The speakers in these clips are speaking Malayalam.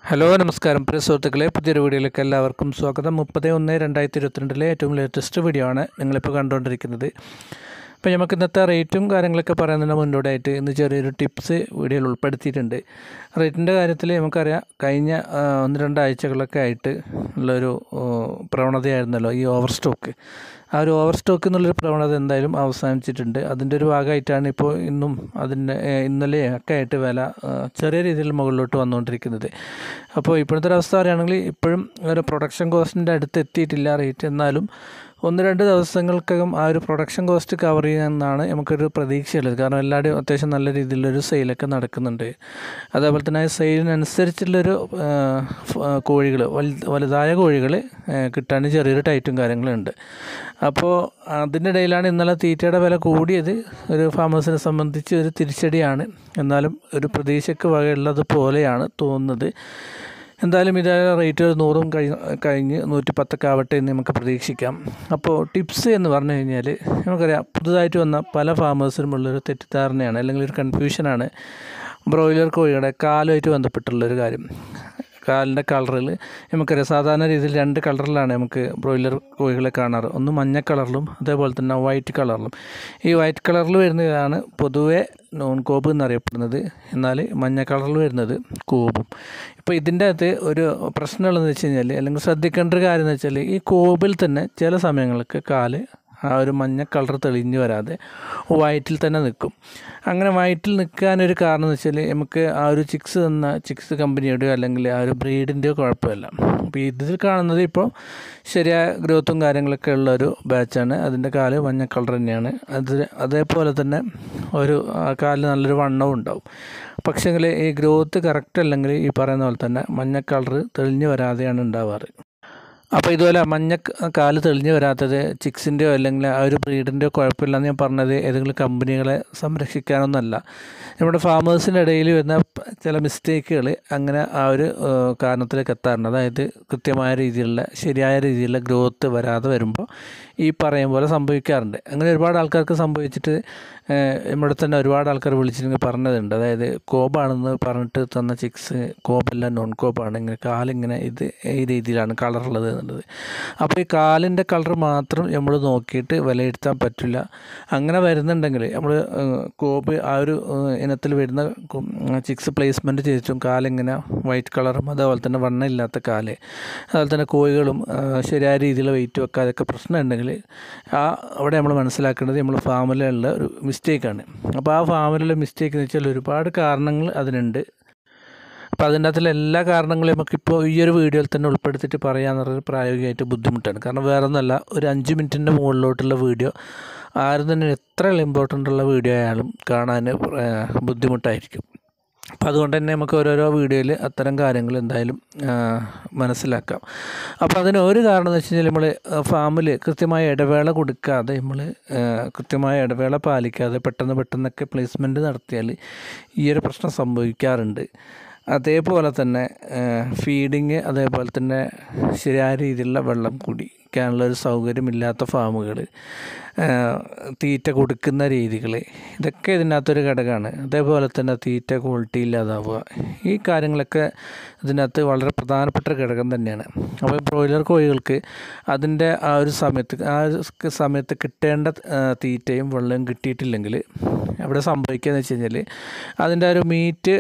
ഹലോ നമസ്കാരം പ്രിയ സുഹൃത്തുക്കളെ പുതിയൊരു വീഡിയോയിലേക്ക് എല്ലാവർക്കും സ്വാഗതം മുപ്പത് ഒന്ന് രണ്ടായിരത്തി ഇരുപത്തിരണ്ടിലെ ഏറ്റവും ലേറ്റസ്റ്റ് വീഡിയോ ആണ് നിങ്ങളിപ്പോൾ കണ്ടുകൊണ്ടിരിക്കുന്നത് അപ്പോൾ നമുക്ക് ഇന്നത്തെ റേറ്റും കാര്യങ്ങളൊക്കെ പറയുന്നതിന് മുന്നോടിയായിട്ട് ഇന്ന് ചെറിയൊരു ടിപ്സ് വീഡിയോയിൽ ഉൾപ്പെടുത്തിയിട്ടുണ്ട് റേറ്റിൻ്റെ കാര്യത്തിൽ നമുക്കറിയാം കഴിഞ്ഞ ആ, ഒന്ന് രണ്ടാഴ്ചകളൊക്കെ ആയിട്ട് ഉള്ളൊരു ഓ, പ്രവണതയായിരുന്നല്ലോ ഈ ഓവർ സ്റ്റോക്ക് ആ ഒരു ഓവർ സ്റ്റോക്ക് എന്നുള്ളൊരു പ്രവണത എന്തായാലും അവസാനിച്ചിട്ടുണ്ട് അതിൻ്റെ ഒരു ഭാഗമായിട്ടാണ് ഇപ്പോൾ ഇന്നും അതിൻ്റെ ഏഹ്, ഇന്നലെ ഒക്കെ ആയിട്ട് വില ആ, ചെറിയ രീതിയിൽ മുകളിലോട്ട് വന്നുകൊണ്ടിരിക്കുന്നത് അപ്പോൾ ഇപ്പോഴത്തെ ഒരു അവസ്ഥ പറയുകയാണെങ്കിൽ ഇപ്പോഴും ഒരു പ്രൊഡക്ഷൻ കോസ്റ്റിൻ്റെ അടുത്ത് എത്തിയിട്ടില്ല റേറ്റ് എന്നാലും ഒന്ന് രണ്ട് ദിവസങ്ങൾക്കകം ആ ഒരു പ്രൊഡക്ഷൻ കോസ്റ്റ് കവർ ചെയ്യാമെന്നാണ് നമുക്കൊരു പ്രതീക്ഷയുള്ളത് കാരണം എല്ലാവരുടെയും അത്യാവശ്യം നല്ല രീതിയിലൊരു സെയിലൊക്കെ നടക്കുന്നുണ്ട് അതേപോലെ തന്നെ ആ സെയിലിനനുസരിച്ചുള്ളൊരു കോഴികൾ വലുതായ കോഴികൾ കിട്ടാൻ ചെറിയൊരു ടൈറ്റും കാര്യങ്ങളുണ്ട് അപ്പോൾ അതിൻ്റെ ഇടയിലാണ് ഇന്നലെ തീറ്റയുടെ വില കൂടിയത് ഒരു ഫാമേഴ്സിനെ സംബന്ധിച്ച് ഒരു തിരിച്ചടിയാണ് എന്നാലും ഒരു പ്രതീക്ഷയ്ക്ക് വകയുള്ളത് പോലെയാണ് തോന്നുന്നത് എന്തായാലും ഇത് റേറ്റ് ഒരു നൂറും കഴിഞ്ഞ് കഴിഞ്ഞ് നൂറ്റി പത്തൊക്കെ ആവട്ടെ എന്ന് നമുക്ക് പ്രതീക്ഷിക്കാം അപ്പോൾ ടിപ്സ് എന്ന് പറഞ്ഞു കഴിഞ്ഞാൽ നമുക്കറിയാം പുതുതായിട്ട് വന്ന പല ഫാമേഴ്സിനും ഉള്ളൊരു തെറ്റിദ്ധാരണയാണ് അല്ലെങ്കിൽ ഒരു കൺഫ്യൂഷനാണ് ബ്രോയിലർ കോഴിയുടെ കാലുമായിട്ട് ബന്ധപ്പെട്ടുള്ളൊരു കാര്യം കാലിൻ്റെ കളറിൽ നമുക്കറിയാം സാധാരണ രീതിയിൽ രണ്ട് കളറിലാണ് നമുക്ക് ബ്രോയിലർ കോഴികളെ കാണാറ് ഒന്ന് മഞ്ഞ കളറിലും അതേപോലെ തന്നെ വൈറ്റ് കളറിലും ഈ വൈറ്റ് കളറിൽ വരുന്നതാണ് പൊതുവെ നോൺ കോബ് എന്നറിയപ്പെടുന്നത് എന്നാൽ മഞ്ഞ കളറിൽ വരുന്നത് കോബും ഇപ്പോൾ ഇതിൻ്റെ അകത്ത് ഒരു പ്രശ്നമുള്ളതെന്ന് വെച്ച് കഴിഞ്ഞാൽ അല്ലെങ്കിൽ ശ്രദ്ധിക്കേണ്ട ഒരു കാര്യം എന്ന് വെച്ചാൽ ഈ കോബിൽ തന്നെ ചില സമയങ്ങൾക്ക് കാല് ആ ഒരു മഞ്ഞ കളർ തെളിഞ്ഞു വരാതെ വൈറ്റിൽ തന്നെ നിൽക്കും അങ്ങനെ വൈറ്റിൽ നിൽക്കാനൊരു കാരണം എന്ന് വെച്ചാൽ നമുക്ക് ആ ഒരു ചിക്സ് തന്ന ചിക്സ് കമ്പനിയുടെയോ അല്ലെങ്കിൽ ആ ഒരു ബ്രീഡിൻ്റെയോ കുഴപ്പമില്ല അപ്പോൾ ഇതിൽ കാണുന്നത് ഇപ്പോൾ ശരിയായ ഗ്രോത്തും കാര്യങ്ങളൊക്കെ ഉള്ള ഒരു ബാച്ചാണ് അതിൻ്റെ കാല് മഞ്ഞ കളർ തന്നെയാണ് അത് അതേപോലെ തന്നെ ഒരു ആ കാലിന് നല്ലൊരു വണ്ണവും ഉണ്ടാവും പക്ഷേങ്കിൽ ഈ ഗ്രോത്ത് കറക്റ്റ് അല്ലെങ്കിൽ ഈ പറയുന്ന പോലെ തന്നെ മഞ്ഞ കളർ തെളിഞ്ഞു വരാതെയാണ് ഉണ്ടാവാറ് അപ്പോൾ ഇതുപോലെ മഞ്ഞ ക- കാല് തെളിഞ്ഞു വരാത്തത് ചിക്സിൻ്റെയോ അല്ലെങ്കിൽ ആ ഒരു ബ്രീഡിൻ്റെയോ കുഴപ്പമില്ലെന്ന് ഞാൻ പറഞ്ഞത് ഏതെങ്കിലും കമ്പനികളെ സംരക്ഷിക്കാനൊന്നല്ല നമ്മുടെ ഫാമേഴ്സിൻ്റെ ഇടയിൽ വരുന്ന പ- ചില മിസ്റ്റേക്കുകൾ അങ്ങനെ ആ ഒരു ഏഹ്, കാരണത്തിലേക്ക് എത്താറുണ്ട് അതായത് കൃത്യമായ രീതിയിലുള്ള ശരിയായ രീതിയിലുള്ള ഗ്രോത്ത് വരാതെ വരുമ്പോൾ ഈ പറയും പോലെ സംഭവിക്കാറുണ്ട് അങ്ങനെ ഒരുപാട് ആൾക്കാർക്ക് സംഭവിച്ചിട്ട് ഏഹ്, നമ്മുടെ തന്നെ ഒരുപാട് ആൾക്കാർ വിളിച്ചിട്ട് പറഞ്ഞതുണ്ട് അതായത് കോബാണെന്ന് പറഞ്ഞിട്ട് തന്ന ചിക്സ് കോബല്ല നോൺ കോബാണ് ഇങ്ങനെ കാലിങ്ങനെ ഇത് ഈ രീതിയിലാണ് കളറുള്ളത് എന്നുള്ളത് അപ്പോൾ ഈ കാലിൻ്റെ കളർ മാത്രം നമ്മൾ നോക്കിയിട്ട് വിലയിരുത്താൻ പറ്റില്ല അങ്ങനെ വരുന്നുണ്ടെങ്കിൽ നമ്മൾ കോബ് ആ ഒരു ഏഹ്, ഇനത്തിൽ വരുന്ന ചിക്സ് പ്ലേസ്മെൻറ്റ് ചെയ്തിട്ടും കാലിങ്ങനെ വൈറ്റ് കളറും അതേപോലെ തന്നെ വണ്ണം ഇല്ലാത്ത കാല് അതുപോലെ തന്നെ കോഴികളും ആ, ശരിയായ രീതിയിൽ വെയിറ്റ് വെക്കാതൊക്കെ പ്രശ്നം ഉണ്ടെങ്കിൽ ആ അവിടെ നമ്മൾ മനസ്സിലാക്കേണ്ടത് നമ്മൾ ഫാമിലുള്ള ഒരു മിസ്റ്റേക്കാണ് അപ്പോൾ ആ ഫാമിലുള്ള മിസ്റ്റേക്ക് എന്ന് വെച്ചാൽ ഒരുപാട് കാരണങ്ങൾ അതിനുണ്ട് അപ്പോൾ അതിൻ്റെ അകത്തുള്ള എല്ലാ കാരണങ്ങളും നമുക്കിപ്പോൾ ഈ ഒരു വീഡിയോയിൽ തന്നെ ഉൾപ്പെടുത്തിയിട്ട് പറയാന്ന് പറയുന്നത് പ്രായോഗികമായിട്ട് ബുദ്ധിമുട്ടാണ് കാരണം വേറെ ഒന്നല്ല ഒരു അഞ്ച് മിനിറ്റിൻ്റെ മുകളിലോട്ടുള്ള വീഡിയോ ആരും തന്നെ എത്ര ഇമ്പോർട്ടൻ്റ് ഉള്ള വീഡിയോ ആയാലും കാണാൻ ഏഹ്, ബുദ്ധിമുട്ടായിരിക്കും അപ്പോൾ അതുകൊണ്ട് തന്നെ നമുക്ക് ഓരോരോ വീഡിയോയിൽ അത്തരം കാര്യങ്ങൾ എന്തായാലും ആ, മനസ്സിലാക്കാം അപ്പോൾ അതിന് ഒരു കാരണം എന്ന് വെച്ച് കഴിഞ്ഞാൽ നമ്മൾ ഫാമിൽ കൃത്യമായ ഇടവേള കൊടുക്കാതെ നമ്മൾ കൃത്യമായ ഇടവേള പാലിക്കാതെ പെട്ടെന്ന് പെട്ടെന്നൊക്കെ പ്ലേസ്മെൻറ്റ് നടത്തിയാൽ ഈ ഒരു പ്രശ്നം സംഭവിക്കാറുണ്ട് അതേപോലെ തന്നെ ഫീഡിങ് അതേപോലെ തന്നെ ശരിയായ രീതിയിലുള്ള വെള്ളം കുടിക്കാനുള്ള ഒരു സൗകര്യമില്ലാത്ത ഫാമുകൾ തീറ്റ കൊടുക്കുന്ന രീതികൾ ഇതൊക്കെ ഇതിനകത്തൊരു ഘടകമാണ് അതേപോലെ തന്നെ തീറ്റ ക്വാളിറ്റി ഇല്ലാതാവുക ഈ കാര്യങ്ങളൊക്കെ ഇതിനകത്ത് വളരെ പ്രധാനപ്പെട്ട ഒരു ഘടകം തന്നെയാണ് അപ്പോൾ ബ്രോയിലർ കോഴികൾക്ക് അതിൻ്റെ ആ ഒരു സമയത്ത് ആ ഒരു സ് സമയത്ത് കിട്ടേണ്ട ആ, തീറ്റയും വെള്ളവും കിട്ടിയിട്ടില്ലെങ്കിൽ അവിടെ സംഭവിക്കുക എന്ന് വെച്ച് കഴിഞ്ഞാൽ അതിൻ്റെ ആ ഒരു മീറ്റ്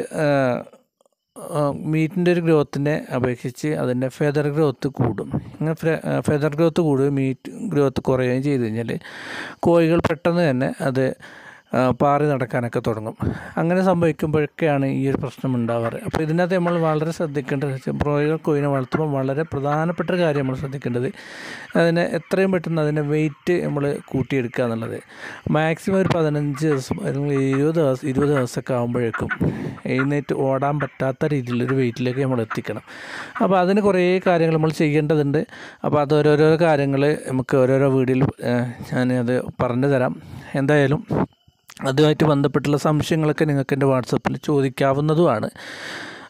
മീറ്റിൻ്റെ ഒരു ഗ്രോത്തിനെ അപേക്ഷിച്ച് അതിൻ്റെ ഫെദർ ഗ്രോത്ത് കൂടും അങ്ങനെ ഫെദർ ഗ്രോത്ത് കൂടുകയും മീറ്റ് ഗ്രോത്ത് കുറയുകയും ചെയ്ത് കഴിഞ്ഞാൽ കോഴികൾ പെട്ടെന്ന് തന്നെ അത് ആ, പാറി നടക്കാനൊക്കെ തുടങ്ങും അങ്ങനെ സംഭവിക്കുമ്പോഴൊക്കെയാണ് ഈ ഒരു പ്രശ്നം ഉണ്ടാവാറ് അപ്പോൾ ഇതിനകത്ത് നമ്മൾ വളരെ ശ്രദ്ധിക്കേണ്ടത് വെച്ചാൽ ബ്രോയിലർ കോഴിനെ വളർത്തുമ്പോൾ വളരെ പ്രധാനപ്പെട്ട ഒരു കാര്യം നമ്മൾ ശ്രദ്ധിക്കേണ്ടത് അതിനെ എത്രയും പെട്ടെന്ന് അതിൻ്റെ വെയിറ്റ് നമ്മൾ കൂട്ടിയെടുക്കുക എന്നുള്ളത് മാക്സിമം ഒരു പതിനഞ്ച് ദിവസം അല്ലെങ്കിൽ ഇരുപത് ദിവസം ഇരുപത് ദിവസമൊക്കെ ആകുമ്പോഴേക്കും എഴുന്നേറ്റ് ഓടാൻ പറ്റാത്ത രീതിയിലൊരു വെയിറ്റിലേക്ക് നമ്മൾ എത്തിക്കണം അപ്പോൾ അതിന് കുറേ കാര്യങ്ങൾ നമ്മൾ ചെയ്യേണ്ടതുണ്ട് അപ്പോൾ അത് ഓരോരോ കാര്യങ്ങൾ നമുക്ക് ഓരോരോ വീഡിയോയിൽ ഞാനത് പറഞ്ഞു തരാം എന്തായാലും അതുമായിട്ട് ബന്ധപ്പെട്ടുള്ള സംശയങ്ങളൊക്കെ നിങ്ങൾക്ക് എൻ്റെ വാട്സപ്പിൽ ചോദിക്കാവുന്നതുമാണ്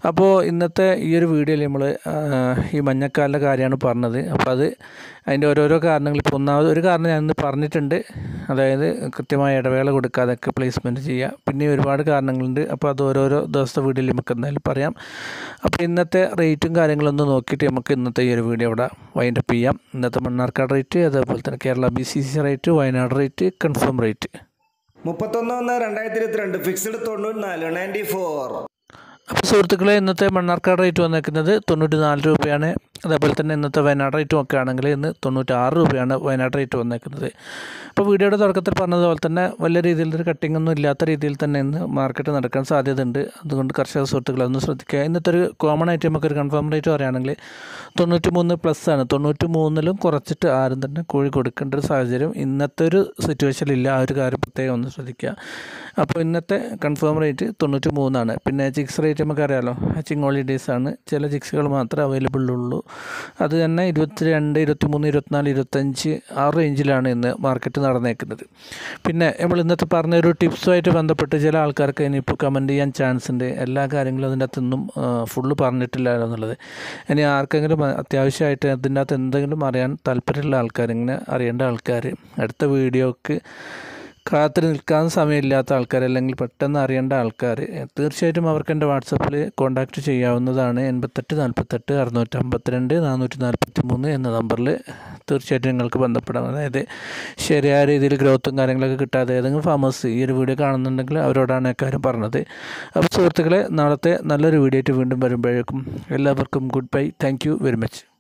അപ്പോൾ ഇന്നത്തെ ഈ ഒരു വീഡിയോയിൽ നമ്മൾ ഈ മഞ്ഞക്കാലിൻ്റെ കാര്യമാണ് പറഞ്ഞത് അപ്പോൾ അത് അതിൻ്റെ ഓരോരോ കാരണങ്ങൾ ഇപ്പോൾ ഒന്നാമത് ഒരു കാരണം ഞാൻ ഇന്ന് പറഞ്ഞിട്ടുണ്ട് അതായത് കൃത്യമായ ഇടവേള കൊടുക്കാതൊക്കെ പ്ലേസ്മെൻറ്റ് ചെയ്യുക പിന്നെ ഒരുപാട് കാരണങ്ങളുണ്ട് അപ്പോൾ അത് ഓരോരോ ദിവസത്തെ വീഡിയോയിൽ നമുക്ക് എന്തായാലും പറയാം അപ്പോൾ ഇന്നത്തെ റേറ്റും കാര്യങ്ങളൊന്നും നോക്കിയിട്ട് നമുക്ക് ഇന്നത്തെ ഈ ഒരു വീഡിയോ ഇവിടെ വൈൻഡപ്പ് ചെയ്യാം ഇന്നത്തെ മണ്ണാർക്കാട് റേറ്റ് അതേപോലെ തന്നെ Kerala B C C rate Wayanad rate confirm rate മുപ്പത്തൊന്ന് ഒന്ന് രണ്ടായിരത്തി ഇരുപത്തിരണ്ട് ഫിക്സ്ഡ് തൊണ്ണൂറ്റിനാല് നയൻറ്റി ഫോർ അപ്പോൾ സുഹൃത്തുക്കളെ ഇന്നത്തെ മണ്ണാർക്കാട് റേറ്റ് വന്നേക്കുന്നത് തൊണ്ണൂറ്റി നാല് രൂപയാണ് അതേപോലെ തന്നെ ഇന്നത്തെ വയനാട് റേറ്റ് ഒക്കെ ആണെങ്കിൽ ഇന്ന് തൊണ്ണൂറ്റാറ് രൂപയാണ് വയനാട് റേറ്റ് വന്നേക്കുന്നത് അപ്പോൾ വീഡിയോയുടെ തുടക്കത്തിൽ പറഞ്ഞതുപോലെ തന്നെ വലിയ രീതിയിലൊരു കട്ടിംഗ് ഒന്നും ഇല്ലാത്ത രീതിയിൽ തന്നെ ഇന്ന് മാർക്കറ്റ് നടക്കാൻ സാധ്യതയുണ്ട് അതുകൊണ്ട് കർഷക സുഹൃത്തുക്കളെ ഒന്ന് ശ്രദ്ധിക്കുക ഇന്നത്തെ ഒരു കോമൺ ആയിട്ട് നമുക്കൊരു കൺഫേം റേറ്റ് പറയുകയാണെങ്കിൽ തൊണ്ണൂറ്റി മൂന്ന് പ്ലസ് ആണ് തൊണ്ണൂറ്റി മൂന്നിലും കുറച്ചിട്ട് ആരും തന്നെ കോഴി കൊടുക്കേണ്ട ഒരു സാഹചര്യം ഇന്നത്തെ ഒരു സിറ്റുവേഷനിലില്ല ആ ഒരു കാര്യം പ്രത്യേകം ഒന്ന് ശ്രദ്ധിക്കുക അപ്പോൾ ഇന്നത്തെ കൺഫേം റേറ്റ് തൊണ്ണൂറ്റി മൂന്നാണ് പിന്നെ ചിക്സ് റേറ്റ് നമുക്കറിയാലോ ഹാച്ചിങ് ഹോളിഡേയ്സ് ആണ് ചില ചിക്സുകൾ മാത്രമേ അവൈലബിൾ ഉള്ളൂ അത് തന്നെ ഇരുപത്തി രണ്ട് ഇരുപത്തി മൂന്ന് ഇരുപത്തിനാല് ഇരുപത്തഞ്ച് ആ റേഞ്ചിലാണ് ഇന്ന് മാർക്കറ്റ് നടന്നേക്കുന്നത് പിന്നെ നമ്മൾ ഇന്നത്തെ പറഞ്ഞൊരു ടിപ്സുമായിട്ട് ബന്ധപ്പെട്ട് ചില ആൾക്കാർക്ക് ഇനിയിപ്പോൾ കമൻറ്റ് ചെയ്യാൻ ചാൻസ് ഉണ്ട് എല്ലാ കാര്യങ്ങളും അതിൻ്റെ അകത്തൊന്നും ഫുള്ള് പറഞ്ഞിട്ടില്ല എന്നുള്ളത് ഇനി ആർക്കെങ്കിലും അത്യാവശ്യമായിട്ട് അതിൻ്റെ അകത്ത് എന്തെങ്കിലും അറിയാൻ താല്പര്യമുള്ള ആൾക്കാർ ഇങ്ങനെ അറിയേണ്ട ആൾക്കാർ അടുത്ത വീഡിയോക്ക് കാത്തു നിൽക്കാൻ സമയമില്ലാത്ത ആൾക്കാർ അല്ലെങ്കിൽ പെട്ടെന്ന് അറിയേണ്ട ആൾക്കാർ തീർച്ചയായിട്ടും അവർക്ക് എൻ്റെ വാട്സപ്പിൽ കോൺടാക്റ്റ് ചെയ്യാവുന്നതാണ് എൺപത്തെട്ട് നാൽപ്പത്തെട്ട് അറുന്നൂറ്റി അമ്പത്തിരണ്ട് നാനൂറ്റി നാൽപ്പത്തി മൂന്ന് എന്ന നമ്പറിൽ തീർച്ചയായിട്ടും നിങ്ങൾക്ക് ബന്ധപ്പെടാം അതായത് ശരിയായ രീതിയിൽ ഗ്രോത്തും കാര്യങ്ങളൊക്കെ കിട്ടാതെ ഏതെങ്കിലും ഫാമേഴ്സ് ഈ ഒരു വീഡിയോ കാണുന്നുണ്ടെങ്കിൽ അവരോടാണ് ഇക്കാര്യം പറഞ്ഞത് അപ്പോൾ സുഹൃത്തുക്കളെ നാളത്തെ നല്ലൊരു വീഡിയോ ആയിട്ട് വീണ്ടും വരുമ്പോഴേക്കും എല്ലാവർക്കും goodbye thank you very much